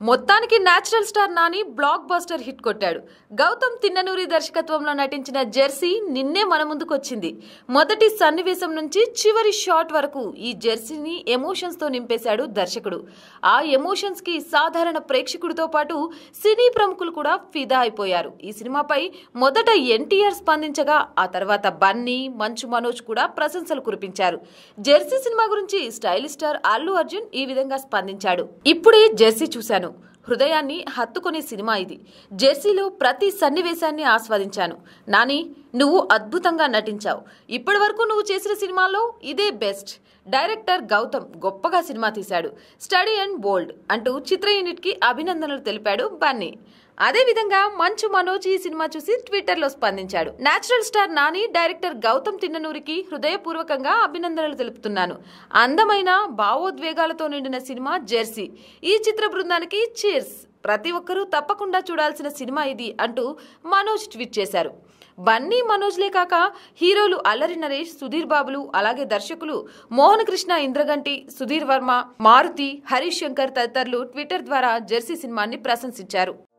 మొత్తానికి natural star Nani blockbuster hit కొట్టాడు గౌతమ్ తిన్ననూరి దర్శకత్వంలో నటించిన జెర్సీ నిన్నే మన ముందుకొచ్చింది మొదటి సన్నివేశం నుంచి చివరి షాట్ వరకు ఈ జెర్సీని ఎమోషన్స్ తో నింపేశాడు దర్శకుడు ఆ ఎమోషన్స్ కి సాధారణ ప్రేక్షకుడితో పాటు సినీ ప్రముఖులు కూడా ఫిదా అయిపోయారు ఈ సినిమాపై మొదట ఎన్టీఆర్ స్పందించగా ఆ తర్వాత బన్నీ మంచు మనోజ్ కూడా ప్రశంసలు కురిపించారు జెర్సీ సినిమా గురించి స్టైలిష్ స్టార్ అల్లు అర్జున్ ఈ విధంగా స్పందించాడు ఇప్పుడే జెర్సీ చూశాను హృదయాన్ని హత్తుకునే సినిమా ఇది జెర్సీలో ప్రతి సన్నివేశాన్ని ఆస్వాదించాను నాని నువ్వు అద్భుతంగా నటించావు ఇప్పటి వరకు నువ్వు చేసిన సినిమాల్లో ఇదే బెస్ట్ డైరెక్టర్ గౌతమ్ గొప్పగా సినిమా తీశాడు స్టడీ అండ్ బోల్డ్ అంటూ చిత్ర యూనిట్కి అభినందనలు తెలిపాడు బన్నీ అదేవిధంగా మంచు మనోజ్ ఈ సినిమా చూసి ట్విట్టర్లో స్పందించాడు natural star Nani director Gautam తిన్ననూరికి హృదయపూర్వకంగా అభినందనలు తెలుపుతున్నాను అందమైన భావోద్వేగాలతో నిండిన సినిమా జెర్సీ ఈ చిత్ర బృందానికి చీర్స్ ప్రతి ఒక్కరూ తప్పకుండా చూడాల్సిన సినిమా ఇది అంటూ మనోజ్ ట్వీట్ చేశారు బన్నీ మనోజ్లే కాక హీరోలు అల్లరి నరేష్ సుధీర్ బాబులు అలాగే దర్శకులు మోహన్ కృష్ణ ఇంద్రగంటి సుధీర్ వర్మ మారుతి హరీష్ శంకర్ తదితరులు ట్విట్టర్ ద్వారా జెర్సీ సినిమాని ప్రశంసించారు